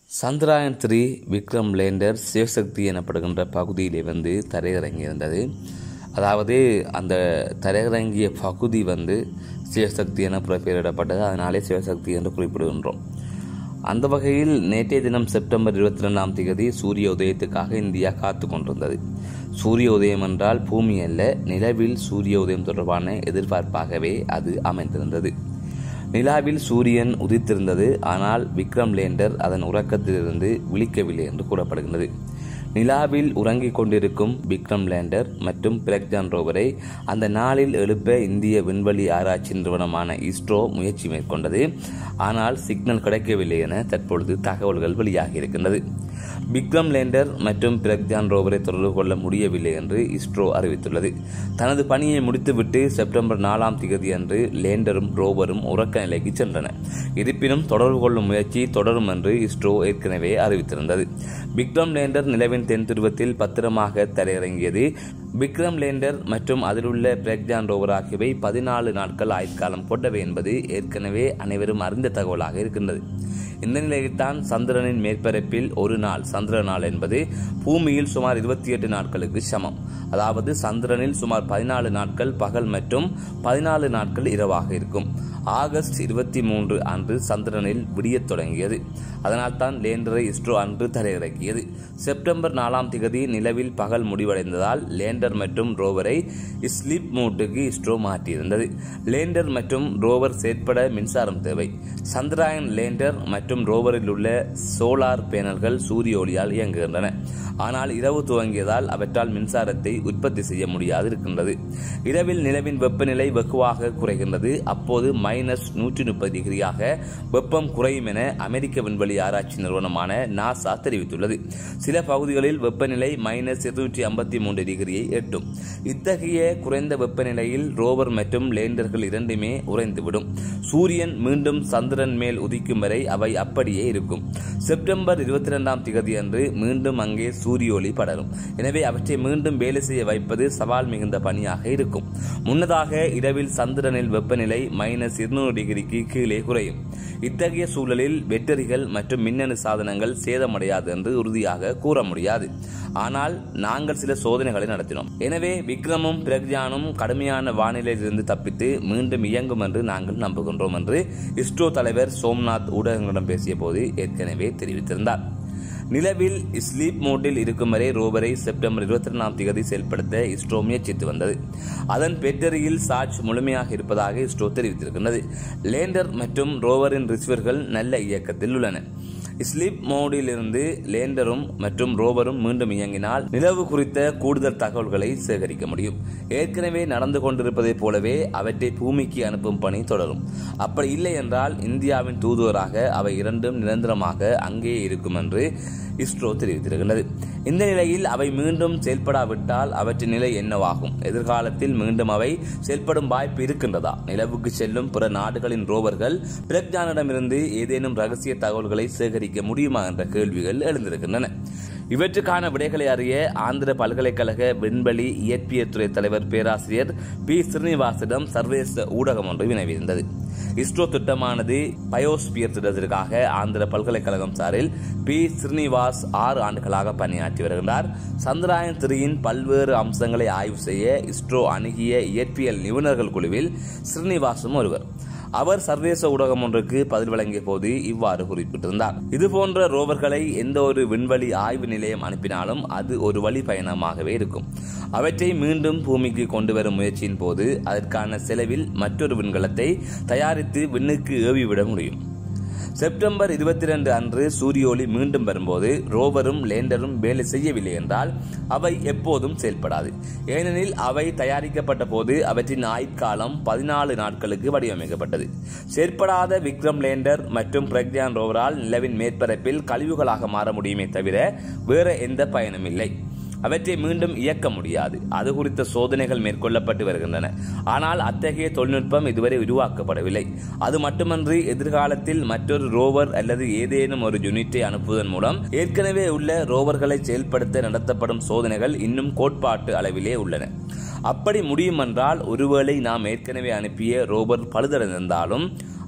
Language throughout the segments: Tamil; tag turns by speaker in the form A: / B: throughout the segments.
A: சந்திராயன் த்ரீ விக்ரம் லேண்டர் சிவசக்தி எனப்படுகின்ற பகுதியிலே வந்து தரையிறங்கியிருந்தது அதாவது அந்த தரையிறங்கிய பகுதி வந்து சிவசக்தி என பெயரிடப்பட்டது அதனாலே சிவசக்தி என்று குறிப்பிடுகின்றோம் அந்த வகையில் நேற்றைய தினம் செப்டம்பர் இருபத்தி ரெண்டாம் தேதி சூரிய உதயத்துக்காக இந்தியா காத்து கொண்டிருந்தது சூரிய உதயம் என்றால் பூமி அல்ல நிலவில் சூரிய உதயம் தொடர்பான எதிர்பார்ப்பாகவே அது அமைந்திருந்தது நிலாவில் சூரியன் உதித்திருந்தது ஆனால் விக்ரம் லேண்டர் அதன் உறக்கத்திலிருந்து விழிக்கவில்லை என்று கூறப்படுகின்றது நிலாவில் உறங்கிக் கொண்டிருக்கும் விக்ரம் லேண்டர் மற்றும் பிரக்ஜான் ரோவரை அந்த நாளில் எழுப்ப இந்திய விண்வெளி ஆராய்ச்சி நிறுவனமான இஸ்ரோ முயற்சி மேற்கொண்டது ஆனால் சிக்னல் கிடைக்கவில்லை என தற்பொழுது தகவல்கள் வெளியாகி இருக்கின்றது விக்ரம் லேண்டர் மற்றும் பிரக்ஜான் ரோவரை தொடர்பு கொள்ள முடியவில்லை என்று இஸ்ரோ அறிவித்துள்ளது தனது பணியை முடித்துவிட்டு செப்டம்பர் நாலாம் தேதி அன்று லேண்டரும் ரோவரும் உறக்க நிலைக்கு சென்றன இருப்பினும் தொடர்பு கொள்ளும் முயற்சி தொடரும் என்று இஸ்ரோ ஏற்கனவே அறிவித்திருந்தது விக்ரம் லேண்டர் நிலவின் தென் துருவத்தில் பத்திரமாக தரையிறங்கியது விக்ரம் லேண்டர் மற்றும் அதிலுள்ள பிரக்ஜான் ரோவர் ஆகியவை பதினாலு நாட்கள் ஆயுட்காலம் கொண்டவை என்பது ஏற்கனவே அனைவரும் அறிந்த தகவலாக இருக்கின்றது இந்த நிலையில்தான் சந்திரனின் மேற்பரப்பில் ஒரு நாள் சந்திர நாள் என்பது பூமியில் சுமார் இருபத்தி எட்டு நாட்களுக்கு சமம் அதாவது சந்திரனில் சுமார் பதினாலு நாட்கள் பகல் மற்றும் பதினாலு நாட்கள் இரவாக இருக்கும் ஆகஸ்ட் இருபத்தி மூன்று அன்று சந்திரனில் விடியத் தொடங்கியது அதனால்தான் லேண்டரை இஸ்ரோ அன்று தரையிறக்கியது செப்டம்பர் நாலாம் திகதி நிலவில் பகல் முடிவடைந்ததால் லேண்டர் மற்றும் ரோவரை ஸ்லீப் மூட்டுக்கு இஸ்ரோ மாற்றியிருந்தது லேண்டர் மற்றும் ரோவர் செயற்பட மின்சாரம் தேவை சந்திராயன் லேண்டர் மற்றும் ரோவரில் உள்ள சோலார் பேனல்கள் சூரிய ஒளியால் இயங்குகின்றன ஆனால் இரவு துவங்கியதால் அவற்றால் மின்சாரத்தை உற்பத்தி செய்ய முடியாது இருக்கின்றது இரவில் நிலவின் வெப்பநிலை வெகுவாக குறைகின்றது அப்போது மைனஸ் நூற்றி முப்பது டிகிரியாக வெப்பம் குறையும் என அமெரிக்க விண்வெளி ஆராய்ச்சி நிறுவனமான நாசா தெரிவித்துள்ளது சில பகுதிகளில் வெப்பநிலை மைனஸ் இருநூற்றி ஐம்பத்தி மூன்று டிகிரியை எட்டும் இத்தகைய குறைந்த வெப்பநிலையில் ரோவர் மற்றும் லேண்டர்கள் இரண்டுமே உறைந்துவிடும் சூரியன் மீண்டும் சந்திரன் மேல் உதிக்கும் வரை அவை அப்படியே இருக்கும் செப்டம்பர் இருபத்தி இரண்டாம் திகதி அன்று மீண்டும் அங்கே சூரிய ஒளி படரும் எனவே அவற்றை மீண்டும் வேலை செய்ய வைப்பது சவால் மிகுந்த பணியாக இருக்கும் முன்னதாக இரவில் சந்திரனில் வெப்பநிலை மைனஸ் இருநூறு டிகிரிக்கு கீழே குறையும் இத்தகைய சூழலில் வெட்டரிகள் மற்றும் மின்னணு சாதனங்கள் சேதமடையாது என்று உறுதியாக கூற முடியாது ஆனால் நாங்கள் சில சோதனைகளை நடத்தினோம் எனவே விக்ரமும் பிரக்யானும் கடுமையான வானிலையிலிருந்து தப்பித்து மீண்டும் இயங்கும் என்று நாங்கள் நம்புகின்றோம் என்று இஸ்ரோ தலைவர் சோம்நாத் ஊடகங்களிடம் பேசிய போது ஏற்கனவே தெரிவித்திருந்தார் நிலவில் ஸ்லீப் மோட்டில் இருக்கும் வரை ரோவரை செப்டம்பர் இருபத்தி ரெண்டாம் தேதி செயல்படுத்த இஸ்ரோ முயற்சித்து வந்தது அதன் பேட்டரியில் சார்ஜ் முழுமையாக இருப்பதாக இஸ்ரோ தெரிவித்திருக்கின்றது லேண்டர் மற்றும் ரோவரின் ரிசீவர்கள் நல்ல இயக்கத்தில் உள்ளன ஸ்லீப் மோடிலிருந்து லேண்டரும் மற்றும் ரோவரும் மீண்டும் இயங்கினால் நிலவு குறித்த கூடுதல் தகவல்களை சேகரிக்க முடியும் ஏற்கனவே நடந்து கொண்டிருப்பதைப் போலவே அவற்றை பூமிக்கு அனுப்பும் பணி தொடரும் அப்படி இல்லை என்றால் இந்தியாவின் தூதுவராக அவை இரண்டும் நிரந்தரமாக அங்கேயே இருக்கும் என்று இஸ்ரோ தெரிவித்திருக்கின்றது இந்த நிலையில் அவை மீண்டும் செயல்படாவிட்டால் அவற்றின் நிலை என்னவாகும் எதிர்காலத்தில் மீண்டும் அவை செயல்படும் வாய்ப்பு இருக்கின்றதா நிலவுக்கு செல்லும் பிற நாடுகளின் ரோவர்கள் பிரக்ஞானிடமிருந்து ஏதேனும் ரகசிய தகவல்களை சேகரிக்க முடியுமா என்ற கேள்விகள் எழுந்திருக்கின்றன இவற்றுக்கான விடைகளை அறிய ஆந்திர பல்கலைக்கழக விண்வெளி இயற்பியல் துறை தலைவர் பேராசிரியர் பி ஸ்ரீனிவாசிடம் சர்வதேச ஊடகம் ஒன்று வினவியிருந்தது இஸ்ரோ திட்டமானது பயோஸ்பியர் திட்டத்திற்காக ஆந்திர பல்கலைக்கழகம் சாரில் பி ஸ்ரீனிவாஸ் ஆறு ஆண்டுகளாக பணியாற்றி வருகின்றார் சந்திராயன் திரியின் பல்வேறு அம்சங்களை ஆய்வு செய்ய இஸ்ரோ அணுகிய இயற்பியல் நிபுணர்கள் குழுவில் ஸ்ரீனிவாசும் ஒருவர் அவர் சர்வதேச ஊடகம் ஒன்றுக்கு பதில் வழங்கிய போது இவ்வாறு குறிப்பிட்டிருந்தார் இதுபோன்ற ரோவர்களை எந்த ஒரு விண்வெளி ஆய்வு நிலையம் அனுப்பினாலும் அது ஒரு வழி பயணமாகவே இருக்கும் அவற்றை மீண்டும் பூமிக்கு கொண்டு வரும் முயற்சியின் போது அதற்கான செலவில் மற்றொரு விண்கலத்தை தயாரித்து விண்ணுக்கு ஏவிவிட முடியும் செப்டம்பர் இருபத்தி ரெண்டு அன்று சூரிய ஒளி மீண்டும் வரும்போது ரோவரும் லேண்டரும் வேலை செய்யவில்லை என்றால் அவை எப்போதும் செயல்படாது ஏனெனில் அவை தயாரிக்கப்பட்ட போது அவற்றின் ஆயுட்காலம் பதினாலு நாட்களுக்கு வடிவமைக்கப்பட்டது செயற்படாத விக்ரம் லேண்டர் மற்றும் பிரக்யான் ரோவரால் நிலவின் மேற்பரப்பில் கழிவுகளாக மாற முடியுமே தவிர வேற எந்த பயனும் இல்லை அவற்றை மீண்டும் இயக்க முடியாது அது குறித்த சோதனைகள் மேற்கொள்ளப்பட்டு வருகின்றன ஆனால் அத்தகைய தொழில்நுட்பம் இதுவரை உருவாக்கப்படவில்லை அது மட்டுமன்றி எதிர்காலத்தில் மற்றொரு ரோவர் அல்லது ஏதேனும் ஒரு யூனிட்டை அனுப்புவதன் மூலம் ஏற்கனவே உள்ள ரோவர்களை செயல்படுத்த நடத்தப்படும் சோதனைகள் இன்னும் கோட்பாட்டு அளவிலே உள்ளன அப்படி முடியுமென்றால் ஒருவேளை நாம் ஏற்கனவே அனுப்பிய ரோவர் பழுதடைந்திருந்தாலும்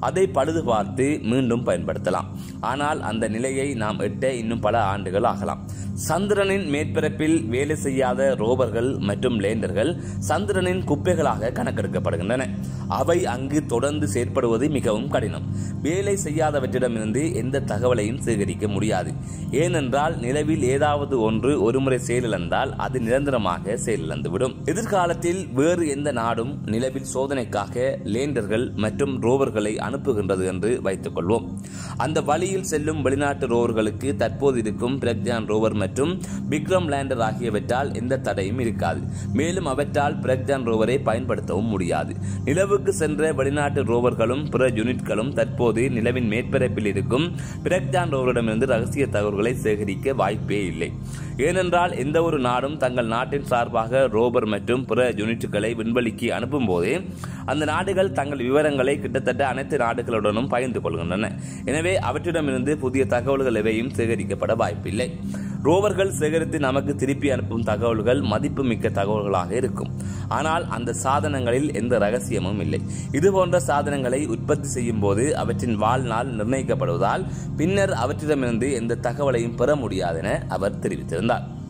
A: அதை பழுது பார்த்து மீண்டும் பயன்படுத்தலாம் ஆனால் அந்த நிலையை நாம் எட்ட இன்னும் பல ஆண்டுகள் ஆகலாம் சந்திரனின் மேற்பரப்பில் வேலை செய்யாத ரோவர்கள் மற்றும் லேண்டர்கள் சந்திரனின் குப்பைகளாக கணக்கெடுக்கப்படுகின்றன அவை அங்கு தொடர்ந்து செயற்படுவது மிகவும் கடினம் வேலை செய்யாதவற்றிடமிருந்து எந்த தகவலையும் சேகரிக்க முடியாது ஏனென்றால் நிலவில் ஏதாவது ஒன்று ஒருமுறை செயலிழந்தால் அது நிரந்தரமாக செயலிழந்துவிடும் எதிர்காலத்தில் வேறு எந்த நாடும் நிலவில் சோதனைக்காக லேண்டர்கள் மற்றும் ரோவர்களை அனுப்புகின்றது என்று வைத்துக் கொள்வோம் அந்த வழியில் செல்லும் வெளிநாட்டு ரோவர்களுக்கு தற்போது இருக்கும் பிரக்யான் ரோவர் மற்றும் விக்ரம் லேண்டர் ஆகியவற்றால் எந்த தடையும் இருக்காது மேலும் அவற்றால் பிரக்யான் ரோவரை பயன்படுத்தவும் முடியாது நிலவுக்கு சென்ற வெளிநாட்டு ரோவர்களும் பிற யூனிட்களும் தற்போது நிலவின் மேற்பரப்பில் இருக்கும் பிரக்யான் ரோவரிடமிருந்து ரகசிய தகவல்களை சேகரிக்க வாய்ப்பே இல்லை ஏனென்றால் எந்த ஒரு நாடும் தங்கள் நாட்டின் சார்பாக ரோவர் மற்றும் பிற யூனிட்டுகளை விண்வெளிக்கு அனுப்பும் போது அந்த நாடுகள் தங்கள் விவரங்களை கிட்டத்தட்ட அனைத்து நாடுகளுடனும் பகிர்ந்து கொள்கின்றன எனவே அவற்றிடமிருந்து புதிய தகவல்கள் எவையும் சேகரிக்கப்பட வாய்ப்பில்லை ரோவர்கள் சேகரித்து நமக்கு திருப்பி அனுப்பும் தகவல்கள் மதிப்புமிக்க தகவல்களாக இருக்கும் ஆனால் அந்த சாதனங்களில் எந்த ரகசியமும் இல்லை இதுபோன்ற சாதனங்களை உற்பத்தி செய்யும் போது அவற்றின் வாழ்நாள் நிர்ணயிக்கப்படுவதால் பின்னர் அவற்றிடமிருந்து எந்த தகவலையும் பெற முடியாது என அவர் தெரிவித்திருந்தார்